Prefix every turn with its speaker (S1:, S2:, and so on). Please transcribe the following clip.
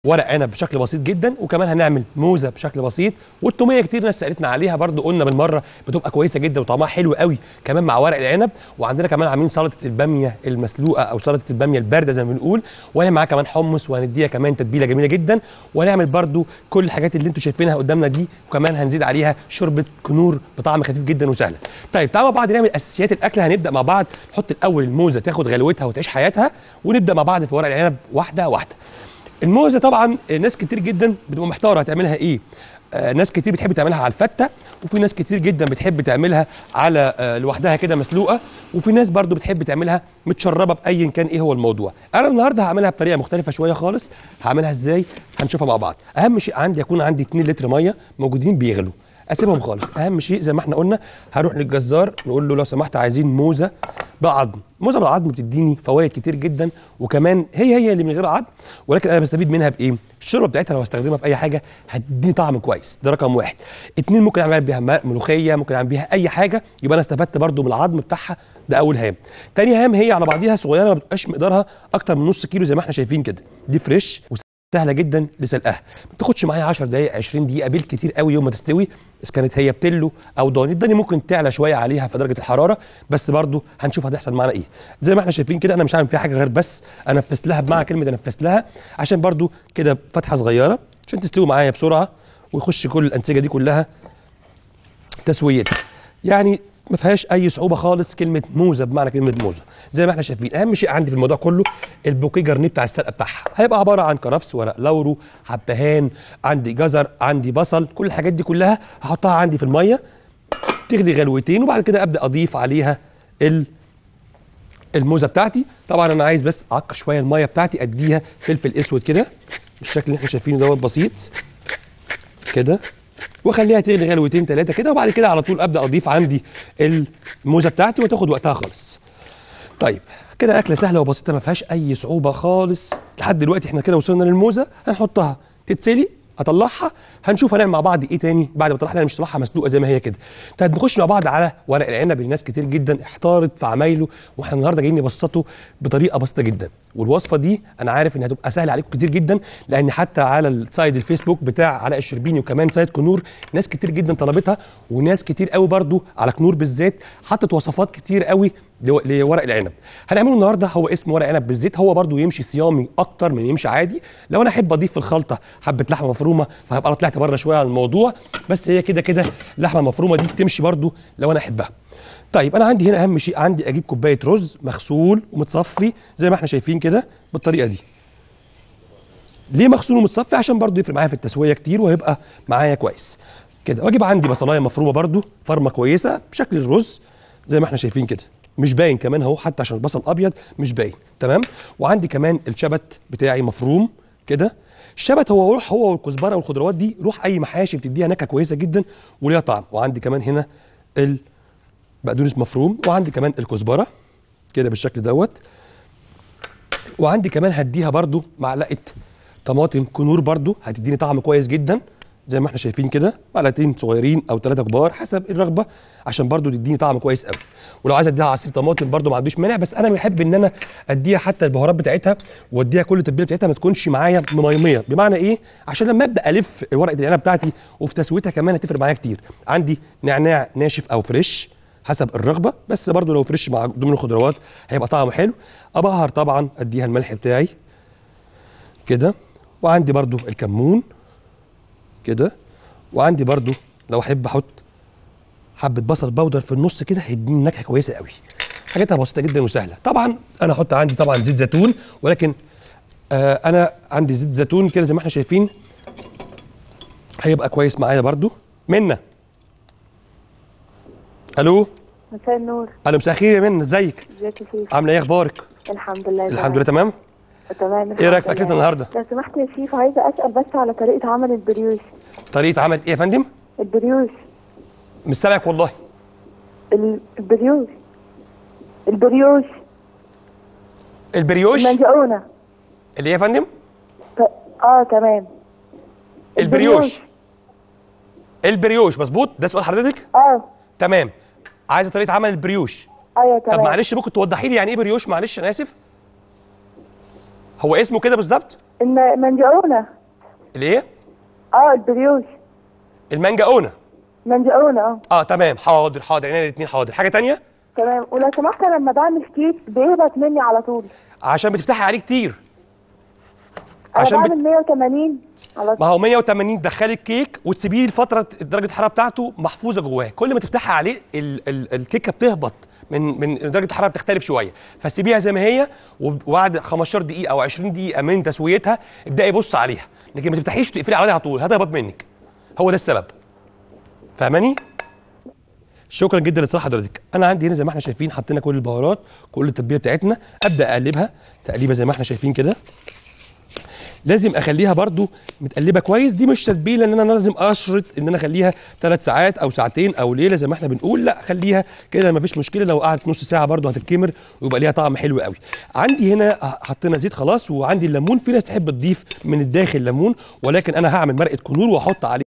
S1: ورق عنب بشكل بسيط جدا وكمان هنعمل موزه بشكل بسيط والتوميه كتير ناس سالتنا عليها برضو قلنا بالمره بتبقى كويسه جدا وطعمها حلو قوي كمان مع ورق العنب وعندنا كمان عاملين سلطه الباميه المسلوقه او سلطه الباميه البارده زي ما بنقول وهنعمل معاها كمان حمص وهنديها كمان تتبيله جميله جدا وهنعمل برضو كل الحاجات اللي انتم شايفينها قدامنا دي وكمان هنزيد عليها شوربه كنور بطعم خفيف جدا وسهله طيب تعالوا مع بعض نعمل اساسيات الاكل هنبدا مع بعض نحط الاول الموزه تاخد غلوتها وتعيش حياتها ونبدا مع بعض في ورق العنب واحده واحده الموزه طبعا ناس كتير جدا بتبقى محتاره هتعملها ايه آه ناس كتير بتحب تعملها على الفته وفي ناس كتير جدا بتحب تعملها على آه لوحدها كده مسلوقه وفي ناس برضو بتحب تعملها متشربه بايا كان ايه هو الموضوع انا النهارده هعملها بطريقه مختلفه شويه خالص هعملها ازاي هنشوفها مع بعض اهم شيء عندي يكون عندي 2 لتر ميه موجودين بيغلوا اسيبهم خالص اهم شيء زي ما احنا قلنا هروح للجزار نقول له لو سمحت عايزين موزه بعظم موزه بالعظم بتديني فوائد كتير جدا وكمان هي هي اللي من غير عظم ولكن انا بستفيد منها بايه الشوربه بتاعتها لو هستخدمها في اي حاجه هتديني طعم كويس ده رقم واحد اتنين ممكن اعمل بيها ملوخيه ممكن اعمل بيها اي حاجه يبقى انا استفدت برده من العظم بتاعها ده اول هام تاني هام هي على بعضيها صغيره ما بتبقاش مقدارها اكتر من نص كيلو زي ما احنا شايفين كده دي فريش سهله جدا لسلقها ما بتاخدش معايا 10 دقائق 20 دقيقه بالكتير قوي يوم ما تستوي اذا كانت هي بتلو او ضاني الضاني ممكن تعلى شويه عليها في درجه الحراره بس برضو هنشوف هتحصل معانا ايه زي ما احنا شايفين كده انا مش هعمل فيها حاجه غير بس انفذ لها بمعنى كلمه انفذ لها عشان برضو كده فتحه صغيره عشان تستوي معايا بسرعه ويخش كل الانسجه دي كلها تسويتها يعني ما فيهاش اي صعوبه خالص كلمه موزه بمعنى كلمه موزه زي ما احنا شايفين اهم شيء عندي في الموضوع كله البوكيه جرنيه بتاع السلقه بتاعها هيبقى عباره عن كرفس ورق لورو حبهان عندي جزر عندي بصل كل الحاجات دي كلها هحطها عندي في الميه تغلي غلوتين وبعد كده ابدا اضيف عليها ال الموزه بتاعتي طبعا انا عايز بس اعقر شويه الميه بتاعتي اديها فلفل اسود كده بالشكل اللي احنا شايفينه دوت بسيط كده واخليها تغلي غلوتين ثلاثه كده وبعد كده على طول ابدا اضيف عندي الموزه بتاعتي وتاخد وقتها خالص طيب كده اكله سهله وبسيطه ما فيهاش اي صعوبه خالص لحد دلوقتي احنا كده وصلنا للموزه هنحطها تتسلي اطلعها هنشوف هنعمل مع بعض ايه تاني بعد ما طلعنا انا مش طلعها مسلوقه زي ما هي كده طيب نخش مع بعض على ورق العنب اللي ناس كتير جدا احتارت في عمايله واحنا النهارده جايين نبسطه بطريقه بسيطه جدا والوصفه دي انا عارف انها هتبقى سهله عليكم كتير جدا لان حتى على السايد الفيسبوك بتاع علاء الشربيني وكمان سايد كنور ناس كتير جدا طلبتها وناس كتير قوي برضو على كنور بالذات حطت وصفات كتير قوي لورق العنب هنعمله النهارده هو اسم ورق عنب بالزيت هو برضو يمشي صيامي اكتر من يمشي عادي لو انا احب اضيف في الخلطه حبه لحمه مفرومه فهبقى انا طلعت بره شويه عن الموضوع بس هي كده كده اللحمه المفرومه دي تمشي برضو لو انا احبها طيب انا عندي هنا اهم شيء عندي اجيب كوبايه رز مغسول ومتصفي زي ما احنا شايفين كده بالطريقه دي ليه مغسول ومتصفي عشان برضو يفرق معايا في التسويه كتير وهيبقى معايا كويس كده واجيب عندي بصلايه مفرومه برضو فرمه كويسه بشكل الرز زي ما احنا شايفين كده مش باين كمان اهو حتى عشان البصل ابيض مش باين تمام وعندي كمان الشبت بتاعي مفروم كده الشبت هو روح هو والكزبره والخضروات دي روح اي محاشي بتديها نكهه كويسه جدا وليها طعم وعندي كمان هنا البقدونس مفروم وعندي كمان الكزبره كده بالشكل دوت وعندي كمان هديها برضو معلقه طماطم كنور برضو هتديني طعم كويس جدا زي ما احنا شايفين كده معلقتين صغيرين او ثلاثه كبار حسب الرغبه عشان برضو تديني طعم كويس قوي ولو عايز اديها عصير طماطم برضو ما عنديش مانع بس انا بحب ان انا اديها حتى البهارات بتاعتها واديها كل التتبيله بتاعتها ما تكونش معايا مميميه بمعنى ايه عشان لما ابدا الف ورقه العنب بتاعتي وفي تسويتها كمان هتفرق معايا كتير عندي نعناع ناشف او فريش حسب الرغبه بس برضو لو فريش مع ضمن الخضروات هيبقى طعمه حلو ابهر طبعا اديها الملح بتاعي كده وعندي برضو الكمون كده وعندي برضو لو احب احط حبه بصل بودر في النص كده هيديني نكهه كويسه قوي حاجاتها بسيطه جدا وسهله طبعا انا احط عندي طبعا زيت زيتون ولكن آه انا عندي زيت زيتون كده زي ما احنا شايفين هيبقى كويس معايا برضو منا الو
S2: مساء النور
S1: الو مساء الخير يا منى ازيك
S2: ازيك يا شيف
S1: عامله ايه اخبارك
S2: الحمد لله
S1: الحمد لله تمام
S2: تمام
S1: ايه رايك في اكلتنا النهارده
S2: لو سمحت يا شيف عايزه اسال بس على طريقه عمل البريوش
S1: طريقه عملت ايه يا فندم
S2: البريوش
S1: مش سامعك والله
S2: ال- البريوش البريوش
S1: البريوش
S2: المنجقونه
S1: اللي هي يا فندم
S2: ط- اه تمام
S1: البريوش البريوش مظبوط ده سؤال حضرتك
S2: اه
S1: تمام عايزه طريقه عمل البريوش
S2: ايوه
S1: طب
S2: تمام
S1: معلش ممكن توضحي لي يعني ايه بريوش معلش انا اسف هو اسمه كده بالظبط
S2: الم- منجقونه
S1: الايه
S2: اه البريوش
S1: المانجاونا
S2: منجقونه اه
S1: اه تمام حاضر حاضر عينيا الاثنين حاضر حاجه تانية
S2: تمام ولو سمحت أنا لما بعمل كيك بيهبط مني على طول
S1: عشان بتفتحي عليه كتير
S2: انا
S1: عشان بت-
S2: بعمل 180 على
S1: ما
S2: طول
S1: هو 180 دخلي الكيك وتسيبيه لفتره درجه الحراره بتاعته محفوظه جواه كل ما تفتحي عليه ال ال الكيكه بتهبط من من درجه الحراره بتختلف شويه فسيبيها زي ما هي وبعد 15 دقيقه او 20 دقيقه من تسويتها ابداي بص عليها لكن ما تفتحيش تقفلي عليها على طول هتهبط منك هو ده السبب فاهماني شكرا جدا لاتصال حضرتك انا عندي هنا زي ما احنا شايفين حطينا كل البهارات كل التتبيله بتاعتنا ابدا اقلبها تقليبه زي ما احنا شايفين كده لازم اخليها برضو متقلبه كويس دي مش تتبيله ان انا لازم اشرط ان انا اخليها ثلاث ساعات او ساعتين او ليله زي ما احنا بنقول لا خليها كده مفيش مشكله لو قعدت نص ساعه برضو هتتكمر ويبقى ليها طعم حلو قوي عندي هنا حطينا زيت خلاص وعندي الليمون في ناس تحب تضيف من الداخل ليمون ولكن انا هعمل مرقه كنور واحط عليه